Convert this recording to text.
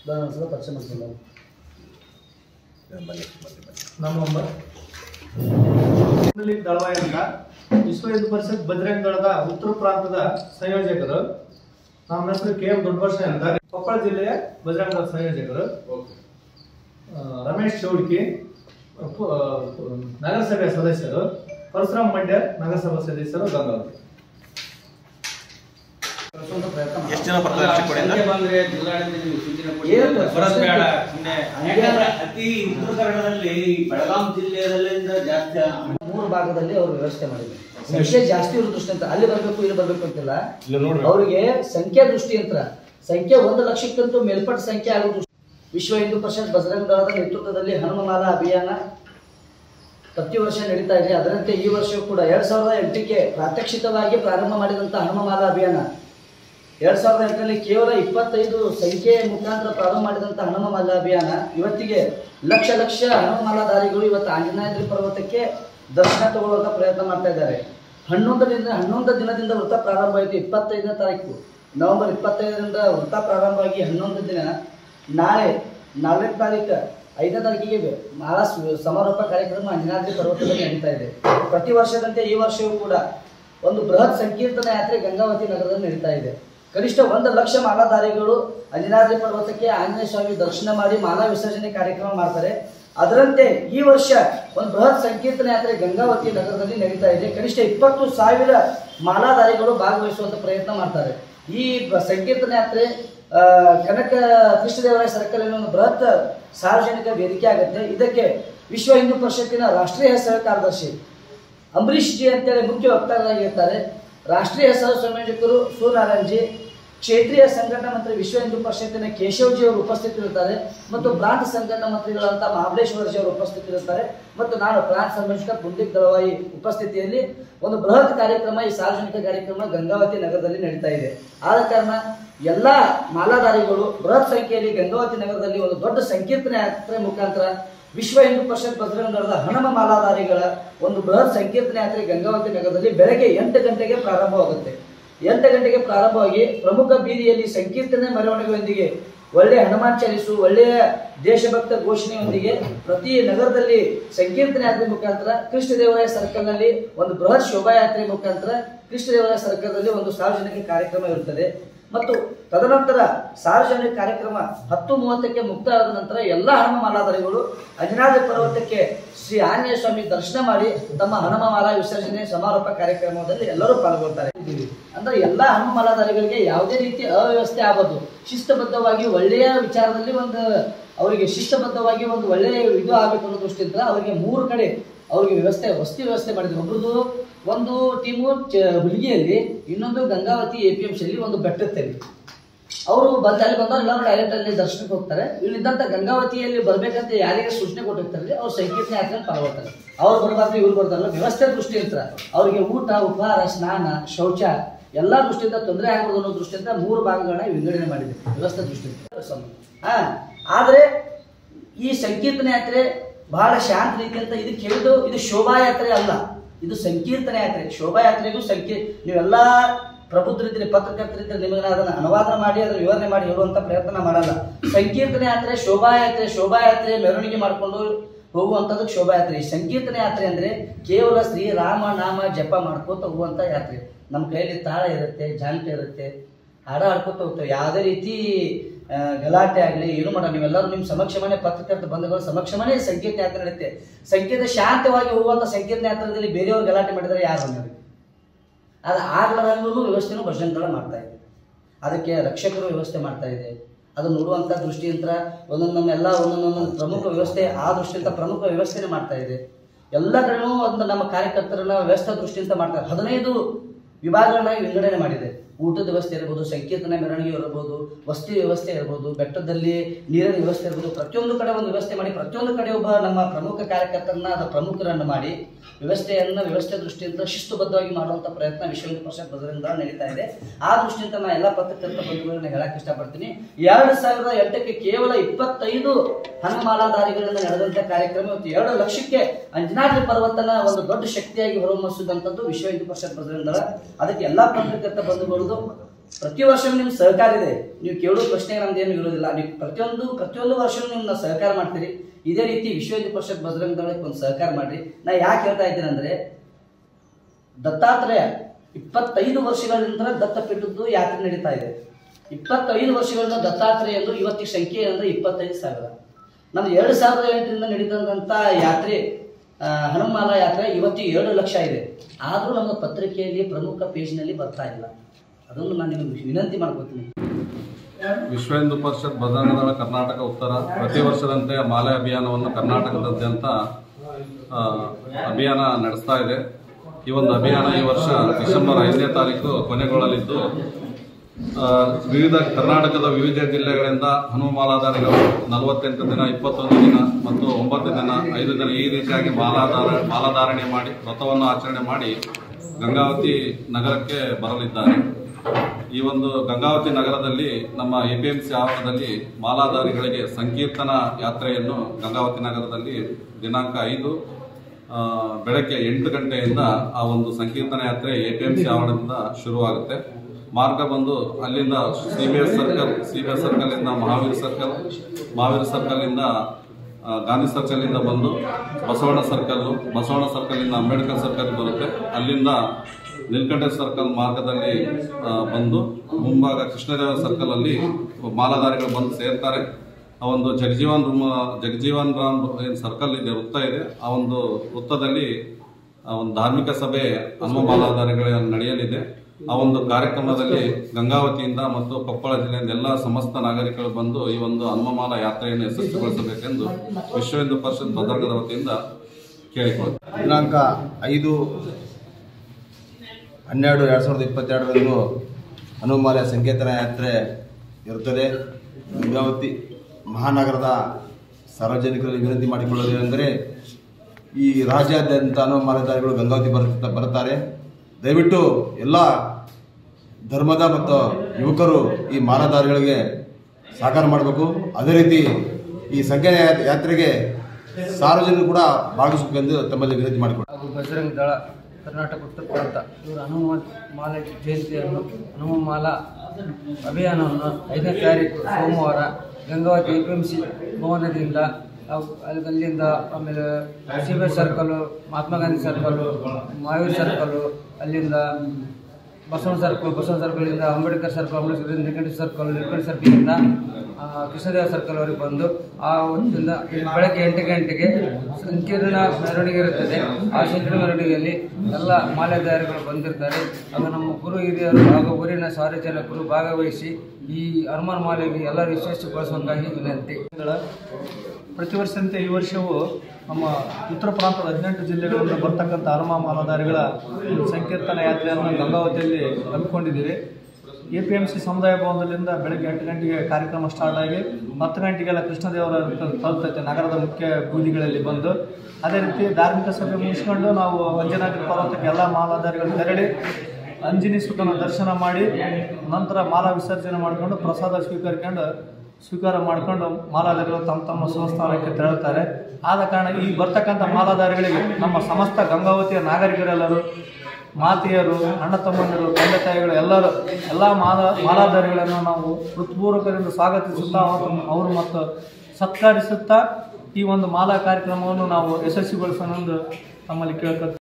ಒಂದ್ಸಲ ಪರಿಚಯ ಮಾಡ್ತೀನಿ ನಮ್ಮ ನಂಬರ್ ದಳವಾಯಿ ಅಂತ ವಿಶ್ವ ಹಿಂದೂ ಪರಿಷತ್ ಬಜರಂಗ ದಳದ ಉತ್ತರ ಪ್ರಾಂತದ ಸಂಯೋಜಕರು ನಮ್ಮ ಹೆಸರು ಕೆ ಎಂ ದೊಡ್ಡವರ್ಷ ಅಂತ ಕೊಪ್ಪಳ ಜಿಲ್ಲೆಯ ಬಜರಂಗ ದಳ ಸಂಯೋಜಕರು ಆ, ರಮೇಶ್ ಚೌಡ್ಕಿ ಪು- ಆ, ನಗರಸಭೆಯ ಸದಸ್ಯರು ಪರಶುರಾಮ್ ಮಂಡ್ಯ ನಗರಸಭಾ ಸದಸ್ಯರು ಗಂಗಾವತಿ ಕಳ್ಸೋಂಥ ಪ್ರಯತ್ನ ಮಾಡಿ. ಎಷ್ಟು ಜನ ಬರ್ತಾರೆ ಚಿಕ್ಕೋಡಿಯಿಂದ ಸಂಜೆ ಬಂದ್ರೆ ಜಿಲ್ಲಾಡಳಿತ ನೀವು ಸೂಚನೆ ಕೊಡಿ. ಏನು ಬರೋದು ಬೇಡ ಪ್ರಶ್ನೆ? ಸುಮ್ನೆ ಯಾಕಂದ್ರೆ ಅತಿ ಉತ್ತರ ಕನ್ನಡದಲ್ಲಿ ಬೆಳಗಾಂ ಜಿಲ್ಲೆಯಲ್ಲಿಂದ ಜಾಸ್ತಿ ಮೂರು ಭಾಗದಲ್ಲಿ ಅವರು ವ್ಯವಸ್ಥೆ ಮಾಡಿದ್ರು ಸಂಖ್ಯೆ ಜಾಸ್ತಿ ಇರೋ ದೃಷ್ಟಿ ಅಂತ ಅಲ್ಲಿ ಬರಬೇಕು ಇಲ್ಲಿ ಬರಬೇಕು ಅಂತಿಲ್ಲ ಇಲ್ಲ ನೋಡ್ರಿ ಅವರಿಗೆ ಸಂಖ್ಯೆ ದೃಷ್ಟಿ ಅಂತ ಸಂಖ್ಯೆ ಒಂದು ಲಕ್ಷಕ್ಕಿಂತ ಮೇಲ್ಪಟ್ಟ ಸಂಖ್ಯೆ ಆಗೋ ದೃಷ್ಟಿ ವಿಶ್ವ ಹಿಂದೂ ಪರಿಷತ್ ಬಜರಂಗ ದಳದ ನೇತೃತ್ವದಲ್ಲಿ ಹನುಮಮಾಲಾ ಅಭಿಯಾನ ಪ್ರತಿ ವರ್ಷ ನಡೀತಾ ಇದೆ ಅದರಂತೆ ಈ ವರ್ಷವೂ ಕೂಡ ಎರಡ್ ಸಾವಿರದ ಎಂಟಕ್ಕೆ ಪ್ರಾತ್ಯಕ್ಷಿತವಾಗಿ ಪ್ರಾರಂಭ ಮಾಡಿದಂಥ ಹನುಮಮಾಲಾ ಅಭಿಯಾನ ಎರಡ್ ಸಾವಿರದ ಎಂಟರಲ್ಲಿ ಕೇವಲ ಇಪ್ಪತ್ತೈದು ಸಂಖ್ಯೆಯ ಮುಖಾಂತರ ಪ್ರಾರಂಭ ಮಾಡಿದಂಥ ಹನುಮಮಾಲಾ ಅಭಿಯಾನ ಇವತ್ತಿಗೆ ಲಕ್ಷ ಲಕ್ಷ ಹನುಮಮಾಲಾಧಾರಿಗಳು ಇವತ್ತು ಆಂಜನೇಯ ಪರ್ವತಕ್ಕೆ ದರ್ಶನ ತಗೊಳ್ಳುವಂತ ಪ್ರಯತ್ನ ಮಾಡ್ತಾ ಇದ್ದಾರೆ ಹನ್ನೊಂದರಿಂದ ಹನ್ನೊಂದು ದಿನದಿಂದ ವೃತ್ತ ಪ್ರಾರಂಭ ಆಯಿತು ಇಪ್ಪತ್ತೈದನೇ ತಾರೀಕು ನವೆಂಬರ್ ಇಪ್ಪತ್ತೈದರಿಂದ ವೃತ್ತ ಪ್ರಾರಂಭವಾಗಿ ಹನ್ನೊಂದು ದಿನ ನಾಳೆ ನಾಲ್ಕನೇ ತಾರೀಕು ಐದನೇ ತಾರೀಕಿಗೆ ಮಾಲಾ ಸ್- ಸಮಾರೋಪ ಕಾರ್ಯಕ್ರಮ ಅಂಜನಾದ್ರಿ ಪರ್ವತದಲ್ಲಿ ನಡೀತಾ ಇದೆ ಪ್ರತಿ ವರ್ಷದಂತೆ ಈ ವರ್ಷವೂ ಕೂಡ ಒಂದು ಬೃಹತ್ ಸಂಕೀರ್ತನ ಯಾತ್ರೆ ಗಂಗಾವತಿ ನಗರದಲ್ಲಿ ನಡೀತಾ ಇದೆ ಕನಿಷ್ಠ ಒಂದು ಲಕ್ಷ ಮಾಲಾಧಾರಿಗಳು ಅಂಜನಾದ್ರಿ ಪರ್ವತಕ್ಕೆ ಆಂಜನೇಯ ಸ್ವಾಮಿ ದರ್ಶನ ಮಾಡಿ ಮಾಲಾ ವಿಸರ್ಜನೆ ಕಾರ್ಯಕ್ರಮ ಮಾಡ್ತಾರೆ ಅದರಂತೆ ಈ ವರ್ಷ ಒಂದು ಬೃಹತ್ ಸಂಕೀರ್ತನ ಯಾತ್ರೆ ಗಂಗಾವತಿ ನಗರದಲ್ಲಿ ನಡೀತಾ ಇದೆ ಕನಿಷ್ಠ ಇಪ್ಪತ್ತು ಸಾವಿರ ಮಾಲಾಧಾರಿಗಳು ಭಾಗವಹಿಸುವಂತ ಪ್ರಯತ್ನ ಮಾಡ್ತಾರೆ ಈ ಬ- ಸಂಕೀರ್ತನ ಯಾತ್ರೆ ಆ, ಕನಕ ಕೃಷ್ಣದೇವರಾಯ ಸರ್ಕಲ್ ಒಂದು ಬೃಹತ್ ಸಾರ್ವಜನಿಕ ವೇದಿಕೆ ಆಗುತ್ತೆ ಇದಕ್ಕೆ ವಿಶ್ವ ಹಿಂದೂ ಪರಿಷತ್ತಿನ ರಾಷ್ಟ್ರೀಯ ಸಹ ಕಾರ್ಯದರ್ಶಿ ಅಂಬರೀಶ್ ಜಿ ಅಂತೇಳಿ ಮುಖ್ಯ ವಕ್ತಾರರಾಗಿರ್ತಾರೆ ರಾಷ್ಟ್ರೀಯ ಸಹ ಸಂಯೋಜಕರು ಸೂರ್ಯನಾರಾಯಣ್ ಜಿ ಕ್ಷೇತ್ರೀಯ ಸಂಘಟನಾ ಮಂತ್ರಿ ವಿಶ್ವ ಹಿಂದೂ ಪರಿಷತ್ತಿನ ಕೇಶವ್ಜಿ ಅವರು ಉಪಸ್ಥಿತರಿರ್ತಾರೆ ಮತ್ತು ಪ್ರಾಂತ ಸಂಘಟನಾ ಮಂತ್ರಿಗಳಂತ ಮಹಾಬಲೇಶ್ವರ ಜಿ ಅವರು ಉಪಸ್ಥಿತರಿರ್ತಾರೆ ಮತ್ತು ನಾನು ಪ್ರಾಂತ ಸಂಯೋಜಕ ಪುಂಡಿಕ್ ದಳವಾಯಿ ಉಪಸ್ಥಿತಿಯಲ್ಲಿ ಒಂದು ಬೃಹತ್ ಕಾರ್ಯಕ್ರಮ ಈ ಸಾರ್ವಜನಿಕ ಕಾರ್ಯಕ್ರಮ ಗಂಗಾವತಿ ನಗರದಲ್ಲಿ ನಡೀತಾ ಇದೆ ಆದ ಕಾರಣ ಎಲ್ಲ ಮಾಲಾಧಾರಿಗಳು ಬೃಹತ್ ಸಂಖ್ಯೆಯಲ್ಲಿ ಗಂಗಾವತಿ ನಗರದಲ್ಲಿ ಒಂದು ದೊಡ್ಡ ಸಂಕೀರ್ತನ ಯಾತ್ರೆ ಮುಖಾಂತರ ವಿಶ್ವ ಹಿಂದೂ ಪರಿಷತ್ ಬಜರಂಗ ದಳದ ಹನುಮ ಮಾಲಾಧಾರಿಗಳ ಒಂದು ಬೃಹತ್ ಸಂಕೀರ್ತನ ಯಾತ್ರೆ ಗಂಗಾವತಿ ನಗರದಲ್ಲಿ ಬೆಳಗ್ಗೆ ಎಂಟು ಗಂಟೆಗೆ ಪ್ರಾರಂಭವಾಗುತ್ತೆ ಎಂಟು ಗಂಟೆಗೆ ಪ್ರಾರಂಭವಾಗಿ ಪ್ರಮುಖ ಬೀದಿಯಲ್ಲಿ ಸಂಕೀರ್ತನೆ ಮೆರವಣಿಗೆಯೊಂದಿಗೆ ಒಳ್ಳೆಯ ಹನುಮಾನ್ ಚಾಲಿಸು ಒಳ್ಳೆಯ ದೇಶಭಕ್ತ ಘೋಷಣೆಯೊಂದಿಗೆ ಪ್ರತಿ ನಗರದಲ್ಲಿ ಸಂಕೀರ್ತನೆ ಯಾತ್ರೆ ಮುಖಾಂತರ ಕೃಷ್ಣದೇವರಾಯ ಸರ್ಕಲ್ನಲ್ಲಿ ಒಂದು ಬೃಹತ್ ಶೋಭಾಯಾತ್ರೆ ಮುಖಾಂತರ ಕೃಷ್ಣದೇವರಾಯ ಸರ್ಕಲ್ನಲ್ಲಿ ಒಂದು ಸಾರ್ವಜನಿಕ ಕಾರ್ಯಕ್ರಮ ಇರುತ್ತದೆ ಮತ್ತು ತದನಂತರ ಸಾರ್ವಜನಿಕ ಕಾರ್ಯಕ್ರಮ ಹತ್ತು ಮೂವತ್ತಕ್ಕೆ ಮುಕ್ತಾಯವಾದ ನಂತರ ಎಲ್ಲ ಹನುಮ ಮಾಲಾಧಾರಿಗಳು ಅಂಜನಾದ್ರಿ ಪರ್ವತಕ್ಕೆ ಶ್ರೀ ಆಂಜನೇಯ ಸ್ವಾಮಿ ದರ್ಶನ ಮಾಡಿ ತಮ್ಮ ಹನುಮ ಮಾಲಾ ವಿಸರ್ಜನೆ ಸಮಾರೋಪ ಕಾರ್ಯಕ್ರಮದಲ್ಲಿ ಎಲ್ಲರೂ ಪಾಲ್ಗೊಳ್ತಾರೆ ಅಂದ್ರೆ ಎಲ್ಲ ಹನುಮ ಮಾಲಾಧಾರಿಗಳಿಗೆ ಯಾವುದೇ ರೀತಿ ಅವ್ಯವಸ್ಥೆ ಆಗಬಾರ್ದು ಶಿಸ್ತಬದ್ಧವಾಗಿ ಒಳ್ಳೆಯ ವಿಚಾರದಲ್ಲಿ ಒಂದು ಅವರಿಗೆ ಶಿಸ್ತಬದ್ಧವಾಗಿ ಒಂದು ಒಳ್ಳೆಯ ಇದು ಆಗಬೇಕು ಅನ್ನೋ ದೃಷ್ಟಿಯಿಂದ ಅವರಿಗೆ ಮೂರು ಕಡೆ ಅವ್ರಿಗೆ ವ್ಯವಸ್ಥೆ ವಸತಿ ವ್ಯವಸ್ಥೆ ಮಾಡಿದ್ರು ಒಬ್ಬರದು ಒಂದು ಟೀಮು ಹುಲಿಗೆಯಲ್ಲಿ ಇನ್ನೊಂದು ಗಂಗಾವತಿ ಎ ಪಿ ಎಂ ಸಿಯಲ್ಲಿ ಒಂದು ಬೆಟ್ಟದಲ್ಲಿ ಅವರು ಬಂದ ಅಲ್ಲಿ ಬಂದವ್ರು ಎಲ್ಲರೂ ಡೈರೆಕ್ಟ್ ಅಲ್ಲಿ ದರ್ಶನಕ್ಕೆ ಹೋಗ್ತಾರೆ ಇಲ್ಲಿದ್ದಂತ ಗಂಗಾವತಿಯಲ್ಲಿ ಬರ್ಬೇಕಂತ ಯಾರಿಗೆ ಸೂಚನೆ ಕೊಟ್ಟಿರ್ತಾರೆ ಅವ್ರು ಸಂಕೀರ್ತನ ಯಾತ್ರೆ ಪಾಲ್ಗೊಳ್ತಾರೆ ಅವ್ರು ಬರಬಾರ್ದು ಇವ್ರು ಬರ್ತಾರಲ್ಲ ವ್ಯವಸ್ಥೆ ದೃಷ್ಟಿ ಇರ್ತಾರೆ ಅವರಿಗೆ ಊಟ ಉಪಹಾರ ಸ್ನಾನ ಶೌಚ ಎಲ್ಲಾ ದೃಷ್ಟಿಯಿಂದ ತೊಂದರೆ ಆಗಬಹುದು ಅನ್ನೋ ದೃಷ್ಟಿಯಿಂದ ಮೂರು ಭಾಗಗಳನ್ನ ವಿಂಗಡಣೆ ಮಾಡಿದೆ ವ್ಯವಸ್ಥೆ ದೃಷ್ಟಿಯಿಂದ ಹಾ ಆದ್ರೆ ಈ ಸಂಕೀರ್ತನ ಯಾತ್ರೆ ಬಹಳ ಶಾಂತ ರೀತಿ ಅಂತ ಇದಕ್ಕೆ ಹೇಳಿದ್ದು ಇದು ಶೋಭಾಯಾತ್ರೆ ಅಲ್ಲ ಇದು ಸಂಕೀರ್ತನ ಯಾತ್ರೆ ಶೋಭಾಯಾತ್ರೆಗೂ ಸಂಕೀರ್ ನೀವೆಲ್ಲ ಪ್ರಬುದ್ಧರಿದ್ರಿ ಪತ್ರಕರ್ತರಿದ್ರಿ ನಿಮಗೆ ನಾ ಅದನ್ನ ಅನುವಾದ ಮಾಡಿ ಅದನ್ನ ವಿವರಣೆ ಮಾಡಿ ಹೇಳುವಂತ ಪ್ರಯತ್ನ ಮಾಡಲ್ಲ ಸಂಕೀರ್ತನ ಯಾತ್ರೆ ಶೋಭಾಯಾತ್ರೆ ಶೋಭಾಯಾತ್ರೆ ಮೆರವಣಿಗೆ ಮಾಡಿಕೊಂಡು ಹೋಗುವಂಥದ್ದು ಶೋಭಾಯಾತ್ರೆ ಈ ಸಂಕೀರ್ತನ ಯಾತ್ರೆ ಅಂದ್ರೆ ಕೇವಲ ಶ್ರೀ ರಾಮ ನಾಮ ಜಪ ಮಾಡ್ಕೋತ ಹೋಗುವಂತ ಯಾತ್ರೆ ನಮ್ಮ ಕೈಯಲ್ಲಿ ತಾಳ ಇರುತ್ತೆ ಜಾಂಟೆ ಇರುತ್ತೆ ಹಾಡ ಹಾಡ್ಕೊತ ಹೋಗ್ತೇವೆ ಯಾವುದೇ ರೀತಿ ಆ, ಗಲಾಟೆ ಆಗಲಿ ಏನು ಮಾಡೋ ನೀವೆಲ್ಲರೂ ನಿಮ್ಮ ಸಮಕ್ಷಮನೆ ಪತ್ರಕರ್ತ ಬಂಧುಗಳು ಸಮಕ್ಷಮನೆ ಸಂಕೀರ್ಣ ಯಾತ್ರೆ ನಡೆಯುತ್ತೆ ಸಂಕೀರ್ಣ ಶಾಂತವಾಗಿ ಹೋಗುವಂತ ಸಂಕೀರ್ಣ ಯಾತ್ರದಲ್ಲಿ ಬೇರೆಯವರು ಗಲಾಟೆ ಮಾಡಿದರೆ ಯಾರು ಅನ್ನೋದು ಅದು ಆಗ್ಲಾರಂಗೂ ವ್ಯವಸ್ಥೆನೂ ಭಜಂಗಳ ಮಾಡ್ತಾ ಇದೆ ಅದಕ್ಕೆ ರಕ್ಷಕರು ವ್ಯವಸ್ಥೆ ಮಾಡ್ತಾ ಇದೆ ಅದು ನೋಡುವಂಥ ದೃಷ್ಟಿಯಿಂದ ಒಂದೊಂದು ನಮ್ಮೆಲ್ಲ ಒಂದೊಂದೊಂದೊಂದು ಪ್ರಮುಖ ವ್ಯವಸ್ಥೆ ಆ ದೃಷ್ಟಿಯಿಂದ ಪ್ರಮುಖ ವ್ಯವಸ್ಥೆನೇ ಮಾಡ್ತಾ ಇದೆ ಎಲ್ಲ ಕಡೆನೂ ಒಂದು ನಮ್ಮ ಕಾರ್ಯಕರ್ತರನ್ನ ವ್ಯವಸ್ಥೆ ದೃಷ್ಟಿಯಿಂದ ಮಾಡ್ತಾರೆ ಹದಿನೈದು ವಿಭಾಗಗಳನ್ನಾಗಿ ವಿಂಗಡಣೆ ಮಾಡಿದೆ ಊಟದ ವ್ಯವಸ್ಥೆ ಇರ್ಬೋದು ಸಂಕೀರ್ತನ ಮೆರವಣಿಗೆ ಇರ್ಬೋದು ವಸತಿ ವ್ಯವಸ್ಥೆ ಇರ್ಬೋದು ಬೆಟ್ಟದಲ್ಲಿ ನೀರಿನ ವ್ಯವಸ್ಥೆ ಇರ್ಬೋದು ಪ್ರತಿಯೊಂದು ಕಡೆ ಒಂದು ವ್ಯವಸ್ಥೆ ಮಾಡಿ ಪ್ರತಿಯೊಂದು ಕಡೆ ಒಬ್ಬ ನಮ್ಮ ಪ್ರಮುಖ ಕಾರ್ಯಕರ್ತರನ್ನ ಅದ ಪ್ರಮುಖರನ್ನು ಮಾಡಿ ವ್ಯವಸ್ಥೆಯನ್ನ ವ್ಯವಸ್ಥೆ ದೃಷ್ಟಿಯಿಂದ ಶಿಸ್ತುಬದ್ಧವಾಗಿ ಮಾಡುವಂತ ಪ್ರಯತ್ನ ವಿಶ್ವ ಹಿಂದೂ ಪರಿಷತ್ ಬದಲಿಂದ ನಡೀತಾ ಇದೆ ಆ ದೃಷ್ಟಿಯಿಂದ ನಾ ಎಲ್ಲ ಪತ್ರಕರ್ತ ಬಂಧುಗಳನ್ನ ಹೇಳಕ್ ಇಷ್ಟಪಡ್ತೀನಿ ಎರಡು ಸಾವಿರದ ಎಂಟಕ್ಕೆ ಕೇವಲ ಇಪ್ಪತ್ತೈದು ಹನುಮಾಲಾಧಾರಿಗಳಿಂದ ನಡೆದಂತ ಕಾರ್ಯಕ್ರಮ ಇವತ್ತು ಎರಡು ಲಕ್ಷಕ್ಕೆ ಅಂಜನಾದ್ರಿ ಪರ್ವತನ ಒಂದು ದೊಡ್ಡ ಶಕ್ತಿಯಾಗಿ ಹೊರಹೊಮ್ಮಿಸಿದಂಥದ್ದು ವಿಶ್ವ ಹಿಂದೂ ಪರಿಷತ್ ಬದಲಿಂದ ಅದಕ್ಕೆ ಎಲ್ಲಾ ಪತ್ರಕರ್ತ ಬಂಧುಗಳದು ಪ್ರತಿ ವರ್ಷ ನಿಮ್ಮ ಸಹಕಾರ ಇದೆ ನೀವು ಕೇಳೋ ಪ್ರಶ್ನೆ ನಮ್ದು ಏನು ಇರೋದಿಲ್ಲ ನೀವು ಪ್ರತಿಯೊಂದು ಪ್ರತಿಯೊಂದು ವರ್ಷ ನಿಮ್ಮನ್ನ ಸಹಕಾರ ಮಾಡ್ತೀರಿ ಇದೇ ರೀತಿ ವಿಶ್ವ ಹಿಂದೂ ಪರಿಷತ್ ಬಜರಂಗ ದಳಕ್ಕೆ ಒಂದು ಸಹಕಾರ ಮಾಡ್ರಿ ನಾ ಯಾಕೆ ಹೇಳ್ತಾ ಇದ್ದೀನಿ ಅಂದ್ರೆ ದತ್ತಾತ್ರೇಯ ಇಪ್ಪತ್ತೈದು ವರ್ಷಗಳಿಂದ ದತ್ತಪೀಠದ್ದು ಯಾತ್ರೆ ನಡೀತಾ ಇದೆ ಇಪ್ಪತ್ತೈದು ವರ್ಷಗಳಿಂದ ದತ್ತಾತ್ರೇಯ ಎಂದು ಇವತ್ತಿಗೆ ಸಂಖ್ಯೆ ಅಂದ್ರೆ ಇಪ್ಪತ್ತೈದು ಸಾವಿರ ನಮ್ದು ಎರಡು ಸಾವಿರದ ಎಂಟರಿಂದ ನಡೀತಂತ ಯಾತ್ರೆ ಆ, ಹನುಮಾಲ ಯಾತ್ರೆ ಇವತ್ತಿಗೆ ಎರಡು ಲಕ್ಷ ಇದೆ ಆದರೂ ನಮ್ಮ ಪತ್ರಿಕೆಯಲ್ಲಿ ಪ್ರಮುಖ ಪೇಜ್ನಲ್ಲಿ ಬರ್ತಾ ಇಲ್ಲ ಅದನ್ನು ನಾನು ನಿಮಗೆ ವಿನಂತಿ ಮಾಡ್ಕೋತೀನಿ ವಿಶ್ವ ಹಿಂದೂ ಪರಿಷತ್ ಬಜರಂಗದಳ ಕರ್ನಾಟಕ ಉತ್ತರ ಪ್ರತಿ ವರ್ಷದಂತೆ ಮಾಲೆ ಅಭಿಯಾನವನ್ನು ಕರ್ನಾಟಕದಾದ್ಯಂತ ಆ, ಅಭಿಯಾನ ನಡೆಸ್ತಾ ಇದೆ ಈ ಒಂದು ಅಭಿಯಾನ ಈ ವರ್ಷ ಡಿಸೆಂಬರ್ ಐದನೇ ತಾರೀಕು ಕೊನೆಗೊಳ್ಳಲಿದ್ದು ಆ, ವಿವಿಧ ಕರ್ನಾಟಕದ ವಿವಿಧ ಜಿಲ್ಲೆಗಳಿಂದ ಹನುಮ ಮಾಲಾಧಾರಿಗಳು ನಲವತ್ತೆಂಟು ದಿನ ಇಪ್ಪತ್ತೊಂದು ದಿನ ಮತ್ತು ಒಂಬತ್ತು ದಿನ ಐದು ದಿನ ಈ ರೀತಿಯಾಗಿ ಮಾಲಾಧಾರ ಮಾಲಾಧಾರಣೆ ಮಾಡಿ ವ್ರತವನ್ನು ಆಚರಣೆ ಮಾಡಿ ಗಂಗಾವತಿ ನಗರಕ್ಕೆ ಬರಲಿದ್ದಾರೆ ಈ ಒಂದು ಗಂಗಾವತಿ ನಗರದಲ್ಲಿ ನಮ್ಮ ಎ ಪಿ ಎಂ ಸಿ ಆವರಣದಲ್ಲಿ ಮಾಲಾಧಾರಿಗಳಿಗೆ ಸಂಕೀರ್ತನ ಯಾತ್ರೆಯನ್ನು ಗಂಗಾವತಿ ನಗರದಲ್ಲಿ ದಿನಾಂಕ ಐದು ಆ, ಬೆಳಗ್ಗೆ ಎಂಟು ಗಂಟೆಯಿಂದ ಆ ಒಂದು ಸಂಕೀರ್ತನ ಯಾತ್ರೆ ಎ ಪಿ ಎಂ ಸಿ ಆವರಣದಿಂದ ಶುರುವಾಗುತ್ತೆ ಮಾರ್ಗ ಬಂದು ಅಲ್ಲಿಂದ C B S circle C B S ಸರ್ಕಲಿಂದ ಮಹಾವೀರ್ ಸರ್ಕಲ್ ಮಹಾವೀರ್ ಸರ್ಕಲಿಂದ ಆ, ಗಾಂಧಿ ಸರ್ಕಲಿಂದ ಬಂದು ಬಸವಣ್ಣ ಸರ್ಕಲ್ ಬಸವಣ್ಣ ಸರ್ಕಲಿಂದ ಅಂಬೇಡ್ಕರ್ ಸರ್ಕಲ್ ಬರುತ್ತೆ ಅಲ್ಲಿಂದ ನೀಲಕಂಠ ಸರ್ಕಲ್ ಮಾರ್ಗದಲ್ಲಿ ಆ, ಬಂದು ಮುಂಭಾಗ ಕೃಷ್ಣದೇವ ಸರ್ಕಲ್ ಅಲ್ಲಿ ಮಾಲಾಧಾರಿಗಳು ಬಂದು ಸೇರ್ತಾರೆ ಆ ಒಂದು ಜಗಜೀವನ್ ರೂಮ್ ಜಗಜೀವನ್ ರಾಮ್ ಏನು ಸರ್ಕಲ್ ಇದೆ ವೃತ್ತ ಇದೆ ಆ ಒಂದು ವೃತ್ತದಲ್ಲಿ ಆ ಒಂದು ಧಾರ್ಮಿಕ ಸಭೆ ಹನುಮ ಮಾಲಾಧಾರಿಗಳ ನಡೆಯಲಿದೆ ಆ ಒಂದು ಕಾರ್ಯಕ್ರಮದಲ್ಲಿ ಗಂಗಾವತಿಯಿಂದ ಮತ್ತು ಕೊಪ್ಪಳ ಜಿಲ್ಲೆಯಿಂದ ಎಲ್ಲ ಸಮಸ್ತ ನಾಗರಿಕರು ಬಂದು ಈ ಒಂದು ಹನುಮಮಾಲ ಯಾತ್ರೆಯನ್ನು ಯಶಸ್ವಿಗೊಳಿಸಬೇಕೆಂದು ವಿಶ್ವ ಹಿಂದೂ ಪರಿಷತ್ ಭದ್ರಕದ ವತಿಯಿಂದ ಕೇಳಿಕೊಳ್ಳುತ್ತೇವೆ ದಿನಾಂಕ ಐದು ಹನ್ನೆರಡು ಎರಡು ಸಾವಿರದ ಇಪ್ಪತ್ತೆರಡರಂದು ಹನುಮಾಲ ಸಂಕೇತನ ಯಾತ್ರೆ ಇರುತ್ತದೆ ಗಂಗಾವತಿ ಮಹಾನಗರದ ಸಾರ್ವಜನಿಕರಲ್ಲಿ ವಿನಂತಿ ಮಾಡಿಕೊಳ್ಳುವುದೇನೆಂದರೆ ಈ ರಾಜ್ಯಾದ್ಯಂತ ಹನುಮಾಲಧಾರಿಗಳು ಗಂಗಾವತಿ ಬರುತ್ತ ಬರುತ್ತಾರೆ ದಯವಿಟ್ಟು ಎಲ್ಲ ಧರ್ಮದ ಮತ್ತು ಯುವಕರು ಈ ಮಾಲಾಧಾರಿಗಳಿಗೆ ಸಹಕಾರ ಮಾಡಬೇಕು ಅದೇ ರೀತಿ ಈ ಸಂಖ್ಯೆ ಯಾತ್ರೆಗೆ ಸಾರ್ವಜನಿಕರು ಕೂಡ ಭಾಗವಹಿಸಬೇಕೆಂದು ತಮ್ಮಲ್ಲಿ ವಿನಂತಿ ಮಾಡಿಕೊಳ್ಳಿ ಹಾಗೂ ಬಜರಂಗ ದಳ ಕರ್ನಾಟಕ ಉತ್ತರ ಪ್ರಾಂತ ಇವರು ಹನುಮ ಮಾಲೆ ಜಯಂತಿಯನ್ನು ಹನುಮ ಮಾಲಾ ಅಭಿಯಾನವನ್ನು ಐದನೇ ತಾರೀಕು ಸೋಮವಾರ Gangavathi A P M C ಭವನದಿಂದ ಅವ್- ಅಲ್ಲಿ- ಅಲ್ಲಿಂದ ಆಮೇಲೆ C B S circle Mahatma Gandhi circle Mahaveer circle ಅಲ್ಲಿಂದ ಬಸವಣ್ಣ ಸರ್ಕಲ್ ಬಸವಣ್ಣ ಸರ್ಕಲಿಂದ ಅಂಬೇಡ್ಕರ್ ಸರ್ಕಲ್ ಅಂಬೇಡ್ಕರ್ ನಿಲ್ಕಂಠ ಸರ್ಕಲ್ ನಿಲ್ಕಂಠ ಸರ್ಕಲಿಂದ ಆ, ಕೃಷ್ಣದೇವ ಸರ್ಕಲ್ ವರೆಗೆ ಬಂದು ಆ ಹೊತ್ತಿಂದ ಇಲ್ಲಿ ಬೆಳಗ್ಗೆ ಎಂಟು ಗಂಟೆಗೆ ಸಂಕೀರ್ಣ ಮೆರವಣಿಗೆ ಇರುತ್ತದೆ ಆ ಸಂಕೀರ್ಣ ಮೆರವಣಿಗೆಯಲ್ಲಿ ಎಲ್ಲ ಮಾಲೆದಾರಿಗಳು ಬಂದಿರ್ತಾರೆ ಹಾಗೂ ನಮ್ಮ ಗುರು ಹಿರಿಯರು ಹಾಗೂ ಊರಿನ ಸಾರ್ವಜನಿಕರು ಭಾಗವಹಿಸಿ ಈ ಹನುಮಾನ್ ಮಾಲೆಗೆ ಎಲ್ಲರೂ ಯಶಸ್ವಿಗೊಳಿಸುವಂಗಾಗಿ ವಿನಂತಿ ಪ್ರತಿ ವರ್ಷದಂತೆ ಈ ವರ್ಷವೂ ನಮ್ಮ ಉತ್ತರ ಪ್ರಾಂತದ ಹದಿನೆಂಟು ಜಿಲ್ಲೆಗಳಿಂದ ಬರ್ತಕ್ಕಂಥ ಹನುಮ ಮಾಲಾಧಾರಿಗಳ ಒಂದು ಸಂಕೀರ್ತನ ಯಾತ್ರೆಯನ್ನು ಗಂಗಾವತಿಯಲ್ಲಿ ಹಮ್ಮಿಕೊಂಡಿದ್ದೀವಿ ಎ ಪಿ ಎಂ ಸಿ ಸಮುದಾಯ ಭವನದಲ್ಲಿಂದ ಬೆಳಗ್ಗೆ ಎಂಟು ಗಂಟೆಗೆ ಕಾರ್ಯಕ್ರಮ ಸ್ಟಾರ್ಟ್ ಆಗಿ ಹತ್ತು ಗಂಟೆಗೆಲ್ಲ ಕೃಷ್ಣದೇವರ ತಲುಪುತ್ತೆ ನಗರದ ಮುಖ್ಯ ಬೂದಿಗಳಲ್ಲಿ ಬಂದು ಅದೇ ರೀತಿ ಧಾರ್ಮಿಕ ಸಭೆ ಮುಗಿಸ್ಕೊಂಡು ನಾವು ಅಂಜನಾದ್ರಿ ಪರ್ವತಕ್ಕೆ ಎಲ್ಲ ಮಾಲಾಧಾರಿಗಳು ತೆರಳಿ ಅಂಜನಿ ಸುಖನ ದರ್ಶನ ಮಾಡಿ ನಂತರ ಮಾಲಾ ವಿಸರ್ಜನೆ ಮಾಡಿಕೊಂಡು ಪ್ರಸಾದ ಸ್ವೀಕರಿಕೊಂಡು ಸ್ವೀಕಾರ ಮಾಡಿಕೊಂಡು ಮಾಲಾಧಾರಿಗಳು ತಮ್ಮ ತಮ್ಮ ಸ್ವಸ್ಥಾನಕ್ಕೆ ತೆರಳುತ್ತಾರೆ ಆದ ಕಾರಣ ಈ ಬರ್ತಕ್ಕಂಥ ಮಾಲಾಧಾರಿಗಳಿಗೆ ನಮ್ಮ ಸಮಸ್ತ ಗಂಗಾವತಿಯ ನಾಗರಿಕರೆಲ್ಲರೂ ಮಾತೆಯರು ಅಣ್ಣ ತಮ್ಮಂದಿರು ತಂದೆ ತಾಯಿಗಳು ಎಲ್ಲರೂ ಎಲ್ಲ ಮಾಲ ಮಾಲಾಧಾರಿಗಳನ್ನು ನಾವು ಹೃತ್ಪೂರ್ವಕದಿಂದ ಸ್ವಾಗತಿಸುತ್ತಾ ಅವರು ಅವರು ಮತ್ತು ಸತ್ಕರಿಸುತ್ತಾ ಈ ಒಂದು ಮಾಲಾ ಕಾರ್ಯಕ್ರಮವನ್ನು ನಾವು ಯಶಸ್ವಿಗೊಳಿಸೋಣೆಂದು ತಮ್ಮಲ್ಲಿ ಕೇಳ್ಕೊತೀವಿ